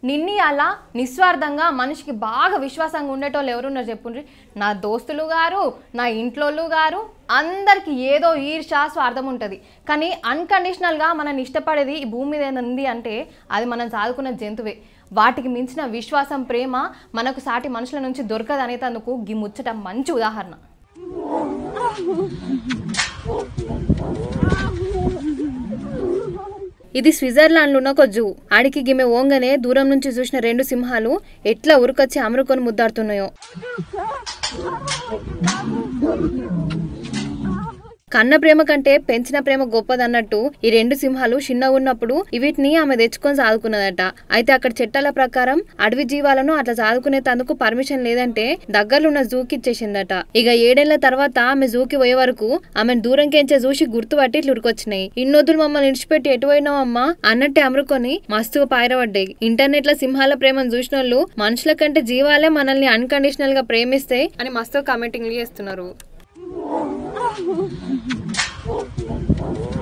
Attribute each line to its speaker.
Speaker 1: నిన్ని అలా నిస్వార్థంగా మనిషికి బాగా విశ్వాసంగా ఉండేటోళ్ళు ఎవరున్నారు చెప్పుండ్రి నా దోస్తులు గారు నా ఇంట్లోళ్ళు గారు అందరికి ఏదో ఈర్ష స్వార్థం ఉంటుంది కానీ అన్కండిషనల్గా మనం ఇష్టపడేది ఈ భూమి మీద ఏదైనా ఉంది అంటే అది మనం సాదుకున్న జంతువే వాటికి మించిన విశ్వాసం ప్రేమ మనకు సాటి మనుషుల నుంచి దొరకదు అనేటందుకు గి ముచ్చట మంచి ఉదాహరణ ఇది స్విట్జర్లాండ్లో ఉన్న ఒక జూ ఆడికి గిమె ఓంగనే దూరం నుంచి చూసిన రెండు సింహాలు ఎట్లా ఉరుకొచ్చి అమరుకొని ముద్దాడుతున్నాయో కన్న ప్రేమ కంటే పెంచిన ప్రేమ గొప్పదన్నట్టు ఈ రెండు సింహాలు చిన్నగా ఉన్నప్పుడు వీటిని ఆమె తెచ్చుకొని సాదుకున్నదట అయితే అక్కడ చట్టాల ప్రకారం అడవి జీవాలను అట్లా సాదుకునే తందుకు పర్మిషన్ లేదంటే దగ్గరలో ఉన్న జూకి ఇచ్చేసిందట ఇక ఏడేళ్ల తర్వాత ఆమె జూకి పోయే వరకు ఆమెను దూరం కెంచే చూసి గుర్తుపట్టి ఇట్లా ఉరికొచ్చినాయి ఇన్నొద్దులు మమ్మల్ని విడిచిపెట్టి ఎటు పోయినావమ్మా అన్నట్టే అమరుకొని మస్తుగా పాయరబడ్డాయి ఇంటర్నెట్ లో సింహాల ప్రేమను చూసిన వాళ్ళు మనుషుల కంటే జీవాలే మనల్ని అన్కండిషనల్ గా ప్రేమిస్తే అని మస్తుగా కామెంటింగ్ చేస్తున్నారు